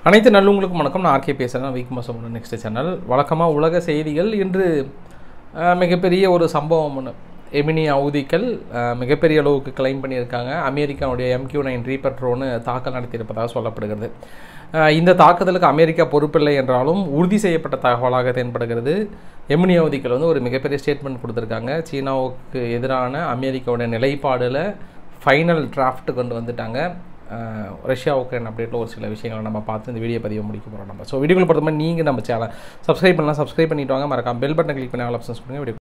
அனைத்து நல்லவங்களுக்கும் வணக்கம் நான் ஆர்கே பேசுகிறேன் வீக் மாதம் நெக்ஸ்ட் சேனல் வழக்கமாக உலக செய்திகள் இன்று அஹ், மிகப்பெரிய ஒரு சம்பவம் ஒன்று எமினி அவுதிக்கள் அஹ், மிகப்பெரிய அளவுக்கு கிளைம் பண்ணியிருக்காங்க அமெரிக்காவுடைய எம்கியூ நைன் ரீபர் ட்ரோனு தாக்கல் நடத்தியிருப்பதாக சொல்லப்படுகிறது அஹ், இந்த தாக்குதலுக்கு அமெரிக்கா பொறுப்பில்லை என்றாலும் உறுதி செய்யப்பட்ட தகவலாக தென்படுகிறது எமினி அவதிகள் வந்து ஒரு மிகப்பெரிய ஸ்டேட்மெண்ட் கொடுத்துருக்காங்க சீனாவுக்கு எதிரான அமெரிக்காவுடைய நிலைப்பாடில் ஃபைனல் டிராஃப்ட் கொண்டு வந்துட்டாங்க அஹ், ரஷ்யா உக்ரைன் அப்டேட்டில் ஒரு சில விஷயங்களை நம்ம பார்த்து இந்த வீடியோ பதிவை முடிக்க போகிறோம் நம்ம ஸோ வீடியோவில் பொறுத்த மாதிரி நீங்கள் நம்ம சேனல் சப்ஸ்கிரைப் பண்ணலாம் சப்ஸ்கிரைப் பண்ணிட்டு வாங்க மறக்காம பெல் பட்டன் கிளிக் பண்ணி ஆல் ஆப்ஷன்ஸ் கொடுங்க வீடியோ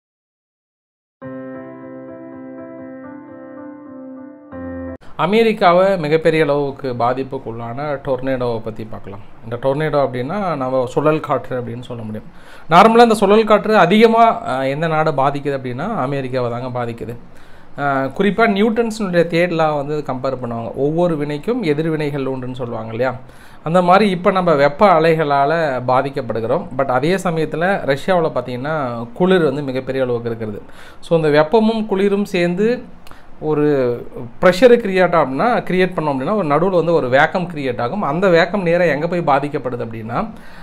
அமெரிக்காவை மிகப்பெரிய அளவுக்கு பாதிப்புக்குள்ளான டொர்னேடோவை பற்றி பார்க்கலாம் இந்த டொர்னேடோ அப்படின்னா நம்ம சுழல் காற்று அப்படின்னு சொல்ல முடியும் நார்மலாக இந்த சுழல் காற்று அதிகமாக எந்த நாடை பாதிக்குது அப்படின்னா அமெரிக்காவை தாங்க பாதிக்குது குறிப்பாக நியூட்டன்ஸினுடைய தேடலாக வந்து கம்பேர் பண்ணுவாங்க ஒவ்வொரு வினைக்கும் எதிர்வினைகள் உண்டுன்னு சொல்லுவாங்க இல்லையா அந்த மாதிரி இப்போ நம்ம வெப்ப அலைகளால் பாதிக்கப்படுகிறோம் பட் அதே சமயத்தில் ரஷ்யாவில் பார்த்திங்கன்னா குளிர் வந்து மிகப்பெரிய அளவுக்கு இருக்கிறது ஸோ இந்த வெப்பமும் குளிரும் சேர்ந்து ஒரு ப்ரெஷரு கிரியேட் ஆகும்னா கிரியேட் பண்ணோம் அப்படின்னா ஒரு நடுவில் வந்து ஒரு வேக்கம் கிரியேட் ஆகும் அந்த வேக்கம் நேராக எங்கே போய் பாதிக்கப்படுது அப்படின்னா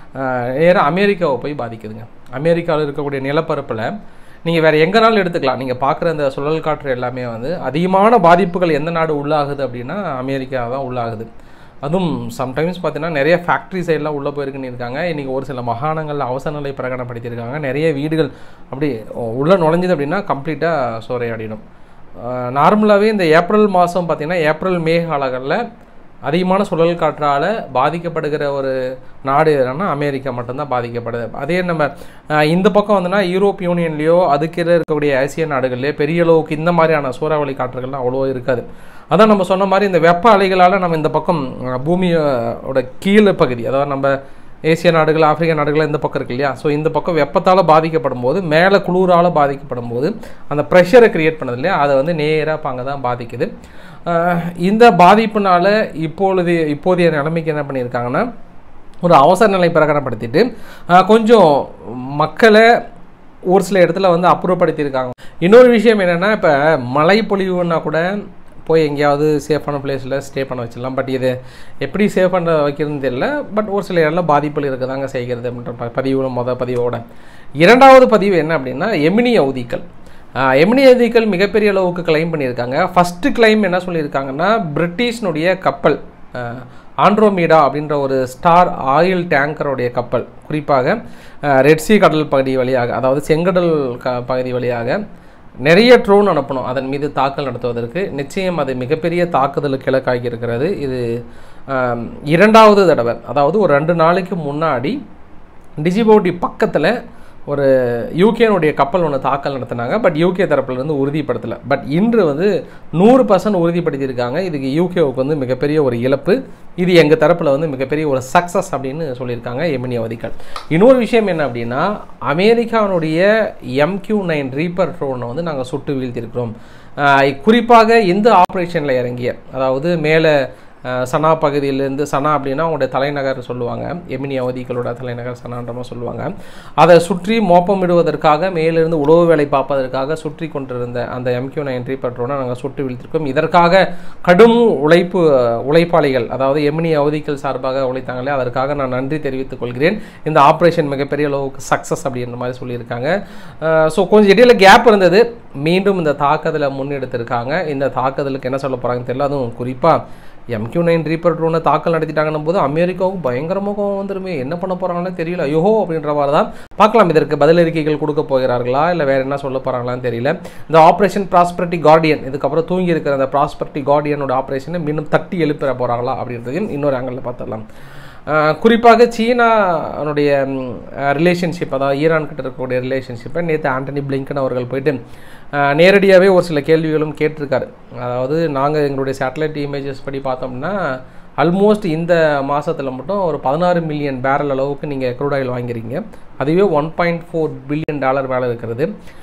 நேராக அமெரிக்காவை போய் பாதிக்குதுங்க அமெரிக்காவில் இருக்கக்கூடிய நிலப்பரப்பில் நீங்கள் வேறு எங்கேனாலும் எடுத்துக்கலாம் நீங்கள் பார்க்குற அந்த சுழல் காற்று எல்லாமே வந்து அதிகமான பாதிப்புகள் எந்த நாடு உள்ளாகுது அப்படின்னா அமெரிக்கா தான் உள்ளாகுது அதுவும் சம்டைம்ஸ் பார்த்தீங்கன்னா நிறைய ஃபேக்ட்ரி சைடெலாம் உள்ளே போயிருக்குன்னு இருக்காங்க இன்றைக்கி ஒரு சில மாகாணங்களில் அவசர நிலை பிரகடனப்படுத்தியிருக்காங்க நிறைய வீடுகள் அப்படி உள்ளே நுழைஞ்சது அப்படின்னா கம்ப்ளீட்டாக சூறையாடிடும் நார்மலாகவே இந்த ஏப்ரல் மாதம் பார்த்திங்கன்னா ஏப்ரல் மே காலங்களில் அதிகமான சுழல் காற்றால் பாதிக்கப்படுகிற ஒரு நாடு எதுனா அமெரிக்கா மட்டும்தான் பாதிக்கப்படுது அதே நம்ம அஹ், இந்த பக்கம் வந்துன்னா யூரோப் யூனியன்லேயோ அதுக்கு இருக்கக்கூடிய ஆசிய நாடுகள்லேயோ பெரிய அளவுக்கு இந்த மாதிரியான சூறாவளி காற்றுகள்லாம் அவ்வளோ இருக்காது அதான் நம்ம சொன்ன மாதிரி இந்த வெப்ப அலைகளால் நம்ம இந்த பக்கம் அஹ், பூமியோட கீழே பகுதி அதாவது நம்ம ஏசிய நாடுகள் ஆப்பிரிக்க நாடுகள் இந்த பக்கம் இருக்கு இல்லையா ஸோ இந்த பக்கம் வெப்பத்தால் பாதிக்கப்படும் போது மேலே குளிரால் பாதிக்கப்படும் போது அந்த ப்ரெஷரை கிரியேட் பண்ணது இல்லையா அதை வந்து நேராக இப்போ அங்கே தான் பாதிக்குது அஹ் இந்த பாதிப்புனால இப்பொழுது இப்போதைய நிலைமைக்கு என்ன பண்ணியிருக்காங்கன்னா ஒரு அவசர நிலை பிரகடனப்படுத்திட்டு அஹ் கொஞ்சம் மக்களை ஒரு சில இடத்துல வந்து அப்புறப்படுத்தியிருக்காங்க இன்னொரு விஷயம் என்னென்னா இப்போ மழை பொழிவுன்னா கூட போய் எங்கேயாவது சேஃபான பிளேஸில் ஸ்டே பண்ண வச்சிடலாம் பட் இது எப்படி சேவ் பண்ண வைக்கிறதுன்னு தெரியல பட் ஒரு சில இடம்ல பாதிப்புகள் இருக்கதாங்க செய்கிறது அப்படின்ற ப- பதிவுல மொதல் பதிவோட இரண்டாவது பதிவு என்ன அப்படின்னா எமினி அவதிகள் ஆஹ் எமினி அவதிகள் மிகப்பெரிய அளவுக்கு கிளைம் பண்ணியிருக்காங்க ஃபஸ்ட்டு கிளைம் என்ன சொல்லியிருக்காங்கன்னா பிரிட்டிஷ்னுடைய கப்பல் ஆஹ் ஆண்ட்ரோமீடா அப்படின்ற ஒரு ஸ்டார் ஆயில் டேங்கருடைய கப்பல் குறிப்பாக ரெட்சி கடல் பகுதி வழியாக அதாவது செங்கடல் க பகுதி வழியாக நிறைய ட்ரோன் அனுப்பணும் அதன் மீது தாக்கல் நடத்துவதற்கு நிச்சயம் அது மிகப்பெரிய தாக்குதலுக்கு இலக்காகி இருக்கிறது இது ஆம், இரண்டாவது தடவை அதாவது ஒரு ரெண்டு நாளைக்கு முன்னாடி டிஜிபோட்டி பக்கத்தில் ஒரு யூகேனுடைய கப்பல் ஒன்று தாக்கல் நடத்தினாங்க பட் யூகே தரப்புலேருந்து உறுதிப்படுத்தலை பட் இன்று வந்து நூறு பர்சன்ட் உறுதிப்படுத்தியிருக்காங்க இதுக்கு யூகேவுக்கு வந்து மிகப்பெரிய ஒரு இழப்பு இது எங்கள் தரப்பில் வந்து மிகப்பெரிய ஒரு சக்ஸஸ் அப்படின்னு சொல்லியிருக்காங்க எமினி அவதிகள் இன்னொரு விஷயம் என்ன அப்படின்னா அமெரிக்கானுடைய எம்கியூ நைன் ரீப்பர் ட்ரோனை வந்து நாங்கள் சுட்டு வீழ்த்தியிருக்கிறோம் ஆஹ் குறிப்பாக இந்த ஆப்ரேஷனில் இறங்கிய அதாவது மேலே அஹ் சனா பகுதியிலேருந்து சனா அப்படின்னா அவங்களுடைய தலைநகர் சொல்லுவாங்க எமினி அவதிகளோட தலைநகர் சனான்ற மாதிரி சொல்லுவாங்க அதை சுற்றி மோப்பமிடுவதற்காக மேலிருந்து உழவு வேலை பார்ப்பதற்காக சுற்றி கொண்டிருந்த அந்த எம்கியூ நைன் ரீபட்ரோனை நாங்கள் சுட்டு வீழ்த்திருக்கோம் இதற்காக கடும் உழைப்பு உழைப்பாளிகள் அதாவது எமினி அவதிகள் சார்பாக உழைத்தாங்களே அதற்காக நான் நன்றி தெரிவித்துக் கொள்கிறேன் இந்த ஆப்ரேஷன் மிகப்பெரிய அளவுக்கு சக்ஸஸ் அப்படின்ற மாதிரி சொல்லியிருக்காங்க ஸோ கொஞ்சம் இடையில கேப் இருந்தது மீண்டும் இந்த தாக்குதலை முன்னெடுத்திருக்காங்க இந்த தாக்குதலுக்கு என்ன சொல்ல போகிறாங்கன்னு தெரியல அதுவும் குறிப்பாக எம்கியூ நைன் ரீப்பர் ட்ரோனை தாக்கல் நடத்திட்டாங்கன்னும் போது அமெரிக்காவுக்கு பயங்கரமாக கோவம் வந்துருமே என்ன பண்ண போகிறாங்கன்னு தெரியல ஐயோ அப்படின்ற மாதிரி தான் பார்க்கலாம் இதற்கு பதிலறிக்கைகள் கொடுக்க போகிறார்களா இல்லை வேறு என்ன சொல்ல போகிறாங்களான்னு தெரியல இந்த ஆப்ரேஷன் ப்ராஸ்பரிட்டி கார்டியன் இதுக்கப்புறம் தூங்கி இருக்கிற அந்த ப்ராஸ்பரிட்டி கார்டியனோட ஆப்ரேஷனை மீண்டும் தட்டி எழுப்பிட போகிறாங்களா அப்படின்றதையும் இன்னொரு ஆங்கிளில் பார்த்துடலாம் அஹ் குறிப்பாக சீனானுடைய ரிலேஷன்ஷிப் அதாவது ஈரான் கிட்ட இருக்கக்கூடிய ரிலேஷன்ஷிப்பை நேற்று ஆண்டனி பிளிங்கன் அவர்கள் போயிட்டு நேரடியாகவே ஒரு சில கேள்விகளும் கேட்டிருக்காரு அதாவது நாங்கள் எங்களுடைய சேட்டலைட் இமேஜஸ் படி பார்த்தோம்னா ஆல்மோஸ்ட் இந்த மாதத்தில் மட்டும் ஒரு பதினாறு மில்லியன் பேரல் அளவுக்கு நீங்கள் க்ரூட் ஆயில் வாங்கிருக்கீங்க அதுவே one point four billion dollar மேலே இருக்கிறது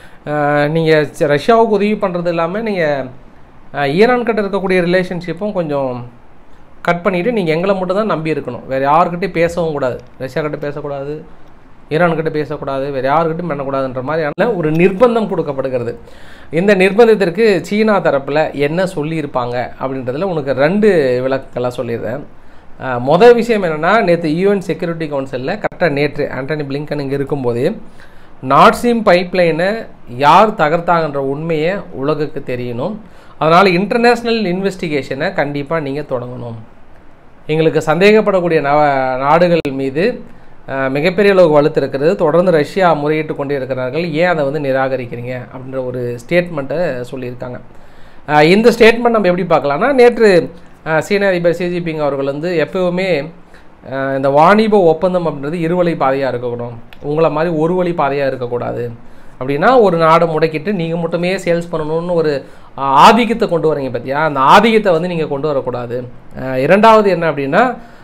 நீங்கள் ரஷ்யாவுக்கு உதவி பண்ணுறது இல்லாமல் நீங்கள் ஈரான் கிட்ட இருக்கக்கூடிய ரிலேஷன்ஷிப்பும் கொஞ்சம் கட் பண்ணிவிட்டு நீங்கள் எங்களை மட்டும் தான் நம்பி இருக்கணும் வேறு யாருக்கிட்டையும் பேசவும் கூடாது ரஷ்யா கிட்ட பேசக்கூடாது ஈரான்கிட்ட பேசக்கூடாது வேறு யாருக்கிட்டையும் பண்ணக்கூடாதுன்ற மாதிரியான ஒரு நிர்பந்தம் கொடுக்கப்படுகிறது இந்த நிர்பந்தத்திற்கு சீனா தரப்பில் என்ன சொல்லியிருப்பாங்க அப்படின்றதுல உனக்கு ரெண்டு விளக்கெல்லாம் சொல்லிடுறேன் அஹ், மொதல் விஷயம் என்னென்னா நேற்று யூஎன் செக்யூரிட்டி கவுன்சிலில் கரெக்டாக நேற்று ஆண்டனி பிளிங்கன் இங்கே இருக்கும்போது நாட்ஸிம் பைப்லைனை யார் தகர்த்தாங்கன்ற உண்மையை உலகுக்கு தெரியணும் அதனால் இன்டர்நேஷ்னல் இன்வெஸ்டிகேஷனை கண்டிப்பாக நீங்கள் தொடங்கணும் எங்களுக்கு சந்தேகப்படக்கூடிய நவ நாடுகள் மீது அஹ், மிகப்பெரிய அளவுக்கு வலுத்திருக்கிறது தொடர்ந்து ரஷ்யா முறையிட்டு கொண்டே இருக்கிறார்கள் ஏன் அதை வந்து நிராகரிக்கிறீங்க அப்படின்ற ஒரு ஸ்டேட்மெண்ட்டை சொல்லியிருக்காங்க அஹ், இந்த ஸ்டேட்மெண்ட் நம்ம எப்படி பார்க்கலாம்னா நேற்று அஹ், சீன அதிபர் ஷி ஜின்பிங் அவர்கள் வந்து எப்பவுமே அஹ், இந்த வாணிப ஒப்பந்தம் அப்படின்றது இருவழி பாதையாக இருக்கணும் உங்களை மாதிரி ஒரு வழி பாதையாக இருக்கக்கூடாது அப்படின்னா ஒரு நாடை முடக்கிட்டு நீங்கள் மட்டுமே சேல்ஸ் பண்ணணும்னு ஒரு அஹ், ஆதிக்கத்தை கொண்டு வரீங்க பார்த்தியா அந்த ஆதிக்கத்தை வந்து நீங்கள் கொண்டு வரக்கூடாது அஹ், இரண்டாவது என்ன அப்படின்னா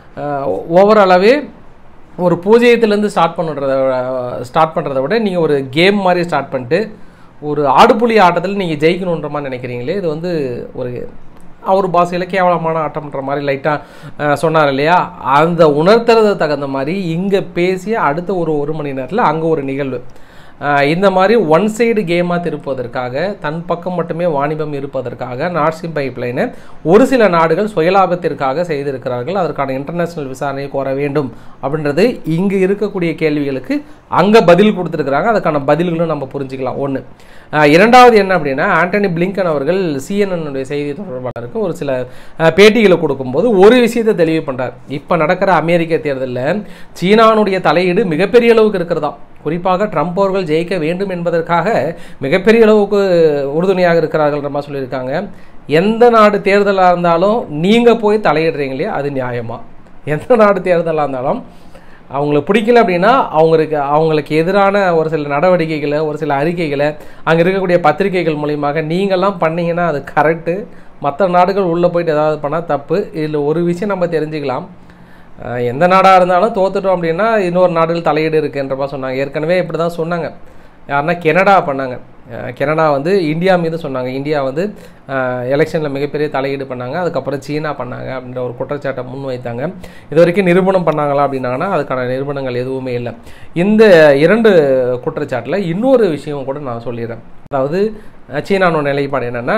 ஓவராலாகவே ஒரு பூஜ்ஜியத்துலேருந்து ஸ்டார்ட் பண்ணுறத ஸ்டார்ட் பண்ணுறத விட நீங்கள் ஒரு கேம் மாதிரி ஸ்டார்ட் பண்ணிட்டு ஒரு ஆடுபுலி ஆட்டத்தில் நீங்கள் ஜெயிக்கணுன்ற மாதிரி நினைக்கிறீங்களே இது வந்து ஒரு அவர் பாஷையில் கேவலமான ஆட்டம்ன்ற மாதிரி லைட்டாக சொன்னார் இல்லையா அந்த உணர்த்துறது தகுந்த மாதிரி இங்கே பேசி அடுத்த ஒரு ஒரு மணி நேரத்தில் அங்கே ஒரு நிகழ்வு அஹ் இந்த மாதிரி ஒன் சைடு கேமாக திருப்பதற்காக தன் பக்கம் மட்டுமே வாணிபம் இருப்பதற்காக நார்சிம் பைப்லைனை ஒரு சில நாடுகள் சுயலாபத்திற்காக செய்திருக்கிறார்கள் அதற்கான இன்டர்நேஷனல் விசாரணையை கோர வேண்டும் அப்படின்றது இங்கு இருக்கக்கூடிய கேள்விகளுக்கு அங்கே பதில் கொடுத்துருக்குறாங்க அதுக்கான பதில்களும் நம்ம புரிஞ்சுக்கலாம் ஒன்று இரண்டாவது என்ன அப்படின்னா ஆண்டனி பிளிங்கன் அவர்கள் சிஎன்என்னுடைய செய்தி தொடர்பாளருக்கு ஒரு சில அஹ், பேட்டிகளை கொடுக்கும்போது ஒரு விஷயத்தை தெளிவு பண்ணுறார் இப்போ நடக்கிற அமெரிக்க தேர்தலில் சீனானுடைய தலையீடு மிகப்பெரிய அளவுக்கு இருக்கிறதா குறிப்பாக ட்ரம்ப் அவர்கள் ஜெயிக்க வேண்டும் என்பதற்காக மிகப்பெரிய அளவுக்கு உறுதுணையாக இருக்கிறார்கள்ன்ற மாதிரி சொல்லியிருக்காங்க எந்த நாடு தேர்தலாக இருந்தாலும் நீங்கள் போய் தலையிடுறீங்களே அது நியாயமா எந்த நாடு தேர்தலாக இருந்தாலும் அவங்களுக்கு பிடிக்கல அப்படின்னா அவங்களுக்கு அவங்களுக்கு எதிரான ஒரு சில நடவடிக்கைகளை ஒரு சில அறிக்கைகளை அங்கே இருக்கக்கூடிய பத்திரிகைகள் மூலியமாக நீங்கள்லாம் பண்ணீங்கன்னா அது கரெக்டு மற்ற நாடுகள் உள்ளே போயிட்டு ஏதாவது பண்ணால் தப்பு இதில் ஒரு விஷயம் நம்ம தெரிஞ்சுக்கலாம் அஹ் எந்த நாடாக இருந்தாலும் தோத்துட்டோம் அப்படின்னா இன்னொரு நாடுகள் தலையீடு இருக்குன்ற மாதிரி சொன்னாங்க ஏற்கனவே இப்படி தான் சொன்னாங்க யாருன்னா கெனடா பண்ணாங்க அஹ் கெனடா வந்து இந்தியா மீது சொன்னாங்க இந்தியா வந்து எலெக்ஷனில் மிகப்பெரிய தலையீடு பண்ணாங்க அதுக்கப்புறம் சீனா பண்ணாங்க அப்படின்ற ஒரு குற்றச்சாட்டை முன்வைத்தாங்க இது வரைக்கும் நிரூபணம் பண்ணாங்களா அப்படின்னாங்கன்னா அதுக்கான நிரூபணங்கள் எதுவுமே இல்லை இந்த இரண்டு குற்றச்சாட்டில் இன்னொரு விஷயம் கூட நான் சொல்லிடுறேன் அதாவது அஹ் சீனானோட நிலைப்பாடு என்னென்னா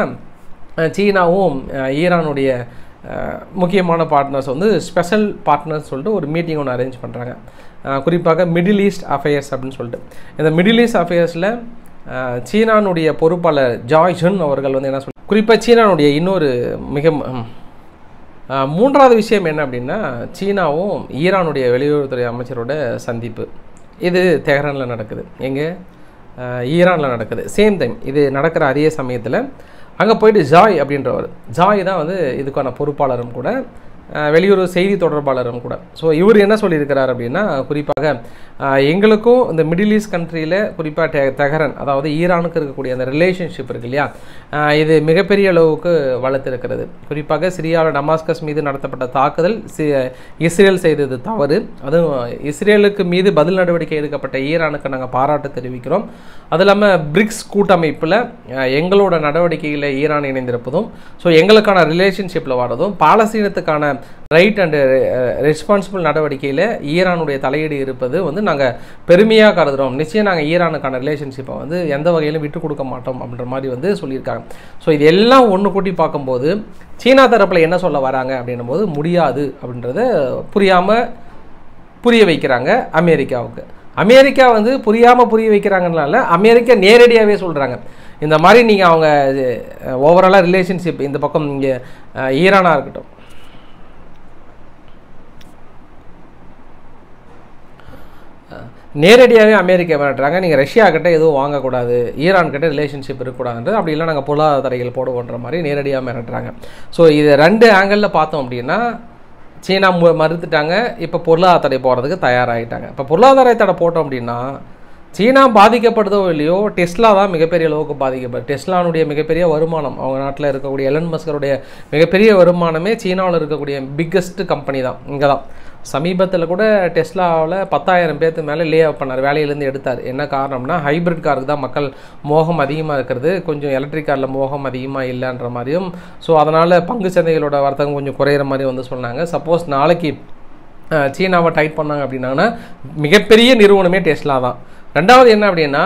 சீனாவும் அஹ் ஈரானுடைய அஹ் முக்கியமான பார்ட்னர்ஸ் வந்து ஸ்பெஷல் பார்ட்னர்ஸ் சொல்லிட்டு ஒரு மீட்டிங் ஒன்று அரேஞ்ச் பண்ணுறாங்க குறிப்பாக மிடில் ஈஸ்ட் அஃபேர்ஸ் அப்படின்னு சொல்லிட்டு இந்த மிடில் ஈஸ்ட் அஃபேர்ஸில் சீனானுடைய பொறுப்பாளர் ஜாய் ஜுன் அவர்கள் வந்து என்ன சொல் குறிப்பாக சீனானுடைய இன்னொரு மிக ம், அஹ் மூன்றாவது விஷயம் என்ன அப்படின்னா சீனாவும் ஈரானுடைய வெளியுறவுத்துறை அமைச்சரோட சந்திப்பு இது தெஹரானில் நடக்குது எங்கே ஈரானில் நடக்குது சேம் டைம் இது நடக்கிற அதே சமயத்தில் அங்கே போயிட்டு ஜாய் அப்படின்றவர் ஜாய் தான் வந்து இதுக்கான பொறுப்பாளரும் கூட அஹ், வெளியுறவு செய்தி தொடர்பாளரும் கூட ஸோ இவர் என்ன சொல்லியிருக்கிறார் அப்படின்னா குறிப்பாக அஹ், எங்களுக்கும் இந்த மிடில் ஈஸ்ட் கண்ட்ரியில் குறிப்பாக டெ தெஹரன் அதாவது ஈரானுக்கு இருக்கக்கூடிய அந்த ரிலேஷன்ஷிப் இருக்கு இல்லையா அஹ், இது மிகப்பெரிய அளவுக்கு வளர்த்திருக்கிறது குறிப்பாக சிரியாவில் டமாஸ்கஸ் மீது நடத்தப்பட்ட தாக்குதல் சி இஸ்ரேல் செய்தது தவறு அதுவும் இஸ்ரேலுக்கு மீது பதில் நடவடிக்கை எடுக்கப்பட்ட ஈரானுக்கு நாங்கள் பாராட்டு தெரிவிக்கிறோம் அது இல்லாமல் பிரிக்ஸ் கூட்டமைப்பில் அஹ், எங்களோட நடவடிக்கையில் ஈரான் இணைந்திருப்பதும் ஸோ எங்களுக்கான ரிலேஷன்ஷிப்பில் வரதும் பாலஸ்தீனத்துக்கான ரைட் அண்டு ரெஸ்பான்சிபிள் நடவடிக்கையில் ஈரானுடைய தலையீடு இருப்பது வந்து நாங்கள் பெருமையாக கருதுகிறோம் நிச்சயம் நாங்கள் ஈரானுக்கான ரிலேஷன்ஷிப்பை வந்து எந்த வகையிலும் விட்டு கொடுக்க மாட்டோம் அப்படின்ற மாதிரி வந்து சொல்லியிருக்காங்க ஸோ இது எல்லாம் ஒன்று கூட்டி பார்க்கும்போது சீனா தரப்பில் என்ன சொல்ல வராங்க அப்படின்னும் போது முடியாது அப்படின்றத புரியாமல் புரிய வைக்கிறாங்க அமெரிக்காவுக்கு அமெரிக்கா வந்து புரியாமல் புரிய வைக்கிறாங்கனால அமெரிக்கா நேரடியாகவே சொல்கிறாங்க இந்த மாதிரி நீங்கள் அவங்க ஓவராலாக ரிலேஷன்ஷிப் இந்த பக்கம் இங்கே ஈரானாக இருக்கட்டும் நேரடியாகவே அமெரிக்கா மிரட்டுறாங்க நீங்கள் ரஷ்யா கிட்ட எதுவும் வாங்கக்கூடாது ஈரான் கிட்ட ரிலேஷன்ஷிப் இருக்கக்கூடாதுன்றது அப்படி இல்லை நாங்கள் பொருளாதார தடைகள் போடுவோன்ற மாதிரி நேரடியாக மிரட்டுறாங்க ஸோ இது ரெண்டு ஆங்கிளில் பார்த்தோம் அப்படின்னா சீனா மு- மறுத்துட்டாங்க இப்போ பொருளாதார தடை போடுறதுக்கு தயாராகிட்டாங்க இப்போ பொருளாதார தடை போட்டோம் அப்படின்னா சீனா பாதிக்கப்படுதோ இல்லையோ டெஸ்லா தான் மிகப்பெரிய அளவுக்கு பாதிக்கப்படும் டெஸ்லானுடைய மிகப்பெரிய வருமானம் அவங்க நாட்டில் இருக்கக்கூடிய எலன் மஸ்கருடைய மிகப்பெரிய வருமானமே சீனாவில் இருக்கக்கூடிய பிக்கஸ்ட் கம்பெனி தான் இங்கே தான் சமீபத்தில் கூட டெஸ்லாவில் பத்தாயிரம் பேர்த்து மேலே லே ஆஃப் பண்ணார் வேலையிலேருந்து எடுத்தார் என்ன காரணம்னா ஹைபிரிட் காருக்கு தான் மக்கள் மோகம் அதிகமாக இருக்கிறது கொஞ்சம் எலக்ட்ரிக் காரில் மோகம் அதிகமாக இல்லைன்ற மாதிரியும் ஸோ அதனால் பங்கு சந்தைகளோட வர்த்தகம் கொஞ்சம் குறையிற மாதிரி வந்து சொன்னாங்க சப்போஸ் நாளைக்கு அஹ், சீனாவை டைட் பண்ணாங்க அப்படின்னாங்கன்னா மிகப்பெரிய நிறுவனமே டெஸ்லா தான் ரெண்டாவது என்ன அப்படின்னா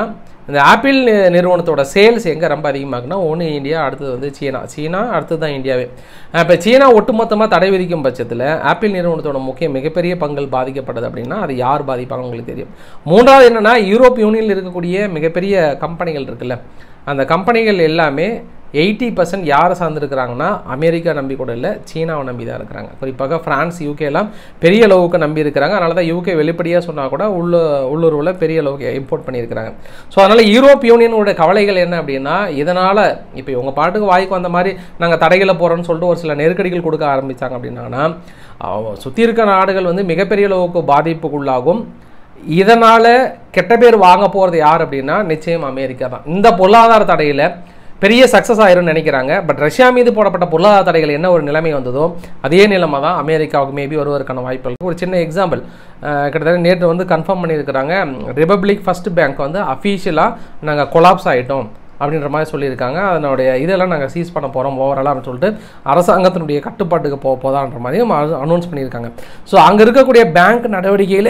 இந்த ஆப்பிள் நி- நிறுவனத்தோட சேல்ஸ் எங்கே ரொம்ப அதிகமாகுன்னா ஒன்று இந்தியா அடுத்தது வந்து சீனா சீனா அடுத்தது தான் இந்தியாவே இப்போ சீனா ஒட்டுமொத்தமாக தடை விதிக்கும் பட்சத்தில் ஆப்பிள் நிறுவனத்தோட முக்கிய மிகப்பெரிய பங்கள் பாதிக்கப்படுது அப்படின்னா அது யார் பாதிப்பாங்க உங்களுக்கு தெரியும் மூன்றாவது என்னன்னா யூரோப் யூனியனில் இருக்கக்கூடிய மிகப்பெரிய கம்பெனிகள் இருக்குல்ல அந்த கம்பெனிகள் எல்லாமே எயிட்டி பர்சன்ட் யாரை சார்ந்திருக்கிறாங்கன்னா அமெரிக்கா நம்பி கூட இல்லை சீனாவை நம்பி தான் இருக்கிறாங்க குறிப்பாக ஃப்ரான்ஸ் யூகே எல்லாம் பெரிய அளவுக்கு நம்பி இருக்கிறாங்க அதனால தான் யூகே வெளிப்படையாக சொன்னால் கூட உள்ள உள்ளூரில் பெரிய அளவுக்கு இம்போர்ட் பண்ணியிருக்கிறாங்க ஸோ அதனால் யூரோப் யூனியனோட கவலைகள் என்ன அப்படின்னா இதனால் இப்போ இவங்க பாட்டுக்கு வாய்க்கு வந்த மாதிரி நாங்கள் தடைகளை போகிறோன்னு சொல்லிட்டு ஒரு சில நெருக்கடிகள் கொடுக்க ஆரம்பித்தாங்க அப்படின்னாங்கன்னா சுற்றி இருக்க நாடுகள் வந்து மிகப்பெரிய அளவுக்கு பாதிப்புக்குள்ளாகும் இதனால் கெட்ட பேர் வாங்க போகிறது யார் அப்படின்னா நிச்சயம் அமெரிக்கா தான் இந்த பொருளாதார தடையில் பெரிய சக்ஸஸ் ஆயிரும்னு நினைக்கிறாங்க பட் ரஷ்யா மீது போடப்பட்ட பொருளாதார தடைகள் என்ன ஒரு நிலைமை வந்ததோ அதே நிலைமை தான் அமெரிக்காவுக்கு மேபி வருவதற்கான வாய்ப்பு இருக்கு ஒரு சின்ன எக்ஸாம்பிள் கிட்டத்தட்ட நேற்று வந்து கன்ஃபார்ம் பண்ணியிருக்கிறாங்க ரிபப்ளிக் ஃபர்ஸ்ட் பேங்க் வந்து அஃபீஷியலாக நாங்கள் கொலாப்ஸ் ஆகிட்டோம் அப்படின்ற மாதிரி சொல்லியிருக்காங்க அதனுடைய இதெல்லாம் நாங்கள் சீஸ் பண்ண போகிறோம் ஓவராலாக அப்படின்னு சொல்லிட்டு அரசாங்கத்தினுடைய கட்டுப்பாட்டுக்கு போக போதான்ற மாதிரியும் அனௌன்ஸ் பண்ணியிருக்காங்க ஸோ அங்கே இருக்கக்கூடிய பேங்க் நடவடிக்கையில்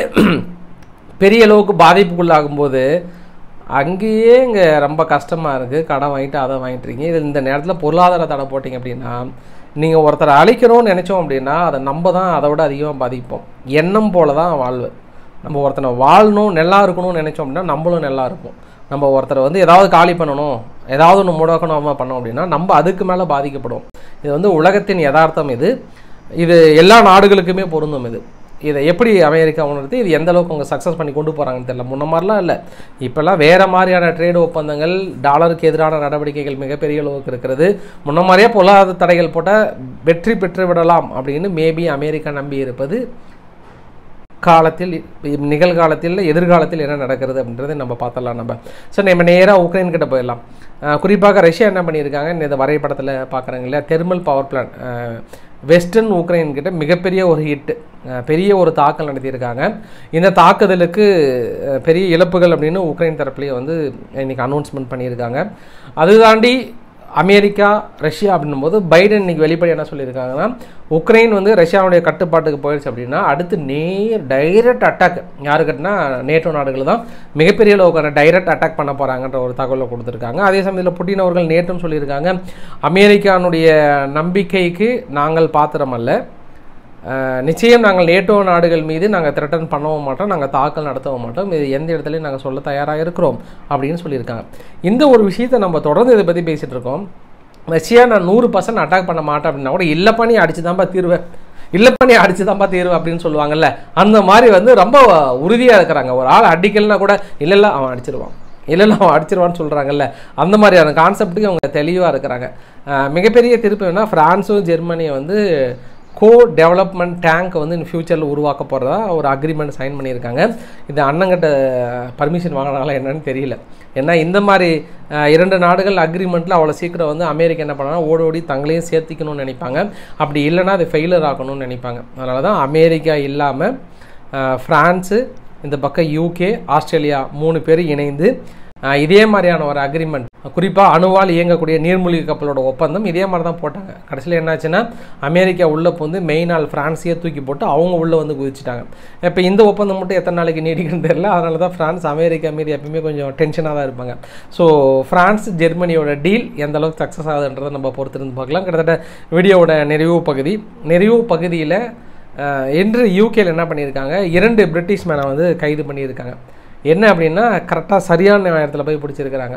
பெரிய அளவுக்கு பாதிப்புக்குள்ளாகும் போது அங்கேயே இங்கே ரொம்ப கஷ்டமாக இருக்குது கடன் வாங்கிட்டு அதை வாங்கிட்டுருக்கீங்க இது இந்த நேரத்தில் பொருளாதார தடை போட்டிங்க அப்படின்னா நீங்கள் ஒருத்தரை அழிக்கணும்னு நினச்சோம் அப்படின்னா அதை நம்ம தான் அதை விட அதிகமாக பாதிப்போம் எண்ணம் போல தான் வாழ்வு நம்ம ஒருத்தனை வாழணும் நல்லா இருக்கணும்னு நினச்சோம் அப்படின்னா நம்மளும் நல்லா இருப்போம் நம்ம ஒருத்தரை வந்து ஏதாவது காலி பண்ணணும் ஏதாவது ஒன்று முடக்கணுமா பண்ணோம் அப்படின்னா நம்ம அதுக்கு மேலே பாதிக்கப்படுவோம் இது வந்து உலகத்தின் யதார்த்தம் இது இது எல்லா நாடுகளுக்குமே பொருந்தும் இது இதை எப்படி அமெரிக்கா உணர்த்து இது எந்த அளவுக்கு அவங்க சக்ஸஸ் பண்ணி கொண்டு போகிறாங்கன்னு தெரியல முன்ன மாதிரிலாம் இல்லை இப்போல்லாம் வேறு மாதிரியான ட்ரேட் ஒப்பந்தங்கள் டாலருக்கு எதிரான நடவடிக்கைகள் மிகப்பெரிய அளவுக்கு இருக்கிறது முன்ன மாதிரியே பொருளாதார தடைகள் போட்டால் வெற்றி பெற்று விடலாம் அப்படின்னு மேபி அமெரிக்கா நம்பி இருப்பது காலத்தில் இ- நிகழ்காலத்தில் எதிர்காலத்தில் என்ன நடக்கிறது அப்படின்றத நம்ம பார்த்தலாம் நம்ம ஸோ நம்ம நேராக உக்ரைன் கிட்ட போயிடலாம் அஹ் குறிப்பாக ரஷ்யா என்ன பண்ணியிருக்காங்க இந்த வரைபடத்தில் பார்க்குறாங்க இல்லையா thermal power plant western Ukraine கிட்ட மிகப்பெரிய ஒரு ஹிட் பெரிய ஒரு தாக்கல் நடத்தியிருக்காங்க இந்த தாக்குதலுக்கு அஹ், பெரிய இழப்புகள் அப்படின்னு உக்ரைன் தரப்புலேயே வந்து இன்னைக்கு அனௌன்ஸ்மெண்ட் பண்ணியிருக்காங்க அது தாண்டி அமெரிக்கா ரஷ்யா அப்படின்னும் போது பைடன் இன்னைக்கு வெளிப்படை என்ன சொல்லியிருக்காங்கன்னா உக்ரைன் வந்து ரஷ்யாவுடைய கட்டுப்பாட்டுக்கு போயிடுச்சு அப்படின்னா அடுத்து நேர் டைரக்ட் அட்டாக் யாருக்கிட்டனா நேட்டோ நாடுகள் தான் மிகப்பெரிய அளவுக்கான டைரக்ட் அட்டாக் பண்ண போகிறாங்கன்ற ஒரு தகவலை கொடுத்துருக்காங்க அதே சமயத்தில் புட்டின் அவர்கள் நேற்றும் சொல்லியிருக்காங்க அமெரிக்கானுடைய நம்பிக்கைக்கு நாங்கள் பாத்திரம் அல்ல அஹ், நிச்சயம் நாங்கள் நேட்டோ நாடுகள் மீது நாங்கள் த்ரெட்டன் பண்ணவும் மாட்டோம் நாங்கள் தாக்கல் நடத்தவும் மாட்டோம் இது எந்த இடத்துலையும் நாங்கள் சொல்ல தயாராக இருக்கிறோம் அப்படின்னு சொல்லியிருக்காங்க இந்த ஒரு விஷயத்தை நம்ம தொடர்ந்து இதை பற்றி பேசிகிட்டு இருக்கோம் ரஷ்யா நான் நூறு பர்சன்ட் அட்டாக் பண்ண மாட்டேன் அப்படின்னா கூட இல்லை பண்ணி அடிச்சு தான்ப்பா தீர்வேன் இல்லை பண்ணி அடிச்சு தான்ப்பா தீர்வு அப்படின்னு சொல்லுவாங்கல்ல அந்த மாதிரி வந்து ரொம்ப உறுதியாக இருக்கிறாங்க ஒரு ஆள் அடிக்கலைன்னா கூட இல்லை இல்லை அவன் அடிச்சிருவான் இல்லை இல்லை அவன் அடிச்சிருவான்னு சொல்கிறாங்கல்ல அந்த மாதிரியான கான்செப்ட்டுக்கு அவங்க தெளிவாக இருக்கிறாங்க அஹ் மிகப்பெரிய திருப்பு என்ன ஃப்ரான்ஸும் ஜெர்மனியும் வந்து கோ டெவலப்மெண்ட் டேங்க் வந்து இன் ஃபியூச்சரில் உருவாக்க போகிறதா ஒரு அக்ரிமெண்ட் சைன் பண்ணியிருக்காங்க இது அண்ணங்கிட்ட பர்மிஷன் வாங்கினாங்களா என்னன்னு தெரியல ஏன்னா இந்த மாதிரி அஹ், இரண்டு நாடுகள் அக்ரிமெண்ட்டில் அவ்வளோ சீக்கிரம் வந்து அமெரிக்கா என்ன பண்ணாங்கன்னா ஓடி ஓடி தங்களையும் சேர்த்திக்கணும்னு நினைப்பாங்க அப்படி இல்லைன்னா அது ஃபெயிலர் ஆகணும்னு நினைப்பாங்க அதனால தான் அமெரிக்கா இல்லாமல் ஃப்ரான்ஸு இந்த பக்கம் யூகே ஆஸ்திரேலியா மூணு பேர் இணைந்து அஹ், இதே மாதிரியான ஒரு அக்ரிமெண்ட் குறிப்பாக அணுவால் இயங்கக்கூடிய நீர்மூழ்கி கப்பலோட ஒப்பந்தம் இதே மாதிரி தான் போட்டாங்க கடைசியில் என்னாச்சுன்னா அமெரிக்கா உள்ளே வந்து மெயின் ஆள் ஃப்ரான்ஸையே தூக்கி போட்டு அவங்க உள்ளே வந்து குதிச்சிட்டாங்க இப்போ இந்த ஒப்பந்தம் மட்டும் எத்தனை நாளைக்கு நீடிக்குன்னு தெரியல அதனால தான் ஃப்ரான்ஸ் அமெரிக்கா மீது எப்பயுமே கொஞ்சம் டென்ஷனாக தான் இருப்பாங்க ஸோ ஃப்ரான்ஸ் ஜெர்மனியோட டீல் எந்த அளவுக்கு சக்ஸஸ் ஆகுதுன்றதை நம்ம பொறுத்திருந்து பார்க்கலாம் கிட்டத்தட்ட வீடியோவோட நிறைவு பகுதி நிறைவு பகுதியில் அஹ் இன்று யூகேல என்ன பண்ணியிருக்காங்க இரண்டு பிரிட்டிஷ் மேனை வந்து கைது பண்ணியிருக்காங்க என்ன அப்படின்னா கரெக்டாக சரியான நேரத்தில் போய் பிடிச்சிருக்கிறாங்க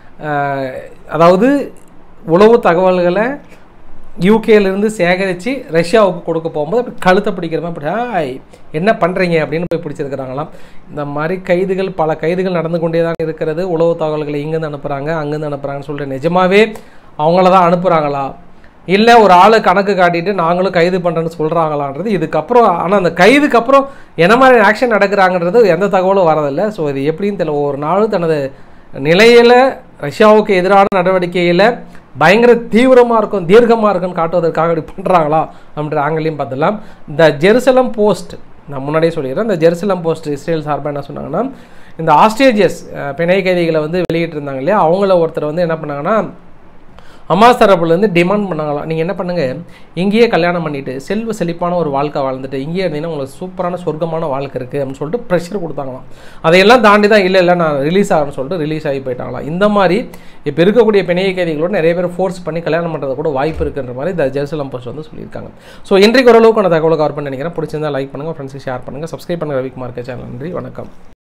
அஹ் அதாவது உளவு தகவல்களை யூகேலேருந்து சேகரித்து ரஷ்யாவுக்கு கொடுக்க போகும்போது அப்படி கழுத்தை பிடிக்கிற மாதிரி அப்படி "ஹாய், என்ன பண்ணுறீங்க அப்படின்னு போய் பிடிச்சிருக்கிறாங்களாம் இந்த மாதிரி கைதுகள் பல கைதுகள் நடந்து கொண்டே தான் இருக்கிறது உளவு தகவல்களை இங்கேருந்து அனுப்புகிறாங்க அங்கேருந்து அனுப்புகிறாங்கன்னு சொல்லிட்டு நிஜமாவே அவங்கள தான் அனுப்புகிறாங்களா இல்லை ஒரு ஆளு கணக்கு காட்டிட்டு நாங்களும் கைது பண்ணுறேன்னு சொல்கிறாங்களான்றது இதுக்கப்புறம் ஆனால் அந்த கைதுக்கு அப்புறம் என்ன மாதிரி ஆக்ஷன் நடக்கிறாங்கன்றது எந்த தகவலும் வரதில்லை ஸோ இது எப்படின்னு தெரியல ஒரு நாளும் தனது நிலையில் ரஷ்யாவுக்கு எதிரான நடவடிக்கையில் பயங்கர தீவிரமாக இருக்கும் தீர்க்கமாக இருக்குன்னு காட்டுவதற்காக இப்படி பண்ணுறாங்களா அப்படின்ற ஆங்கிலையும் பார்த்துலாம் இந்த ஜெருசலம் போஸ்ட் நான் முன்னாடியே சொல்லிடுறேன் இந்த ஜெருசலம் போஸ்ட் இஸ்ரேல் சார்பாக என்ன சொன்னாங்கன்னா இந்த ஆஸ்ட்ரேஜியஸ் பிணை கைதிகளை வந்து வெளியிட்டிருந்தாங்க இல்லையா அவங்கள ஒருத்தர் வந்து என்ன பண்ணாங்கன்னா அம்மாஸ் தரப்புலேருந்து டிமாண்ட் பண்ணாங்களாம் நீங்கள் என்ன பண்ணுங்கள் இங்கேயே கல்யாணம் பண்ணிட்டு செல்வ செழிப்பான ஒரு வாழ்க்கை வாழ்ந்துட்டு இங்கேயே இருந்தீங்கன்னா உங்களுக்கு சூப்பரான சொர்க்கமான வாழ்க்கை இருக்குது அப்படின்னு சொல்லிட்டு ப்ரெஷர் கொடுத்தாங்களாம் அதையெல்லாம் தாண்டி தான் இல்லை இல்லை நான் ரிலீஸ் ஆகிறேன்னு சொல்லிட்டு ரிலீஸ் ஆகி போயிட்டாங்களாம் இந்த மாதிரி இப்போ இருக்கக்கூடிய பிணைய கைதிகளோட நிறைய பேர் ஃபோர்ஸ் பண்ணி கல்யாணம் பண்ணுறது கூட வாய்ப்பு இருக்குன்ற மாதிரி இந்த ஜெருசலம் போஸ்ட் வந்து சொல்லியிருக்காங்க ஸோ இன்றைக்கு ஓரளவுக்கு அந்த தகவலை கவர் பண்ணி நினைக்கிறேன் பிடிச்சிருந்தா லைக் பண்ணுங்கள் ஃப்ரெண்ட்ஸுக்கு ஷேர் பண்ணுங்கள் சப்ஸ்கிரைப் பண்ணுங்கள் ரவிக்குமார் சேனல் நன்றி வணக்கம்